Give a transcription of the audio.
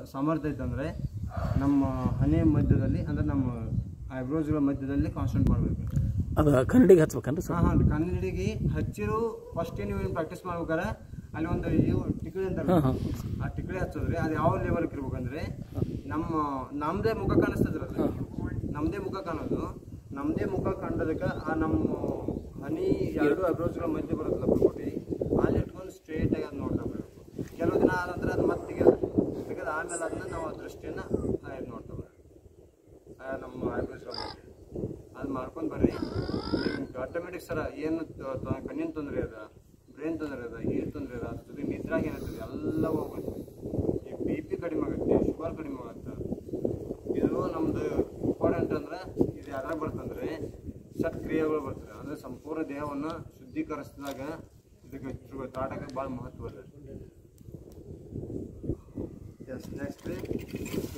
ಸಾಮರ್ಥ್ಯ ಐತಂದರೆ ನಮ್ಮ ಹಣೆ ಮಧ್ಯದಲ್ಲಿ ಅಂದರೆ ನಮ್ಮ ಐಬ್ರೋಸ್ಗಳ ಮಧ್ಯದಲ್ಲಿ ಕಾನ್ಸ್ಟೆಂಟ್ ಮಾಡಬೇಕು ಅದು ಕನ್ನಡಿಗೆ ಹಚ್ಬೇಕನ್ರಿ ಸರ್ ಹಾಂ ಹಾಂ ಕನ್ನಡಿಗೆ ಹಚ್ಚಿರು ಫಸ್ಟ್ ನೀವು ಏನು ಪ್ರಾಕ್ಟೀಸ್ ಮಾಡ್ಬೇಕಾರೆ ಅಲ್ಲಿ ಒಂದು ಇವು ಟಿಕಳಿ ಅಂತ ಹಾಂ ಹಾಂ ಆ ಟಿಕಳಿ ಹಚ್ಚೋದ್ರಿ ಅದು ಯಾವ ಲೆವೆಲ್ಗೆ ಇರ್ಬೇಕಂದ್ರೆ ನಮ್ಮ ನಮ್ಮದೇ ಮುಖ ಕಾಣಿಸ್ತದ್ರಲ್ಲ ನಮ್ಮದೇ ಮುಖ ಕಾಣೋದು ನಮ್ಮದೇ ಮುಖ ಕಂಡದಕ್ಕೆ ಆ ನಮ್ಮ ಹನಿ ಎರಡು ಅಬ್ರೋಸ್ಗಳ ಮಧ್ಯೆ ಬರುತ್ತಲ್ಲ ಪ್ರಕೋಟಿ ಅಲ್ಲಿ ಇಟ್ಕೊಂಡು ಸ್ಟ್ರೇಟ್ ಆಗಿ ಅದು ನೋಡ್ತಾ ಬರಬೇಕು ಕೆಲವು ದಿನ ಆದ ನಂತರ ಅದು ಮತ್ತೆ ತೆಗೆದು ತೆಗೆದು ಆಮೇಲೆ ಅದನ್ನ ನಾವು ಆ ದೃಷ್ಟಿಯನ್ನು ಇದು ನೋಡ್ತಾ ಬರಬೇಕು ಆ ನಮ್ಮ ಐಬ್ರೋಸ್ಗಳ ಮಧ್ಯೆ ಅದು ಮಾಡ್ಕೊಂಡು ಬರ್ರಿ ಆಟೋಮೆಟಿಕ್ ಸರ ಏನು ತ- ತ- ಕಣ್ಣಿನ ತೊಂದರೆ ಅದ ಬ್ರೈನ್ ತೊಂದರೆ ಅದ ಏರ್ ತೊಂದರೆ ಅದ ಅದ್ರ ಜೊತೆ ನಿದ್ರಾಗ ಏನಾಗ್ತದೆ ಎಲ್ಲ ಹೋಗುತ್ತೆ ಈ ಬಿ ಪಿ ಕಡಿಮೆ ಆಗುತ್ತೆ ಶುಗರ್ ಕಡಿಮೆ ಆಗುತ್ತೆ ಇದು ನಮ್ದು ಇಂಪಾರ್ಟೆಂಟ್ ಅಂದ್ರೆ ಇದು ಯಾವ್ದ್ರಾಗ ಬರ್ತಂದ್ರೆ ಸತ್ಕ್ರಿಯೆಗಳು ಬರ್ತದೆ ಅಂದ್ರೆ ಸಂಪೂರ್ಣ ದೇಹವನ್ನು ಶುದ್ಧೀಕರಿಸಿದಾಗ ಇದಕ್ಕೆ ಶುಗರ್ ತಾಟಕ್ಕೆ ಭಾಳ ಮಹತ್ವ ಇದೆ ಎಸ್ ನೆಕ್ಸ್ಟ್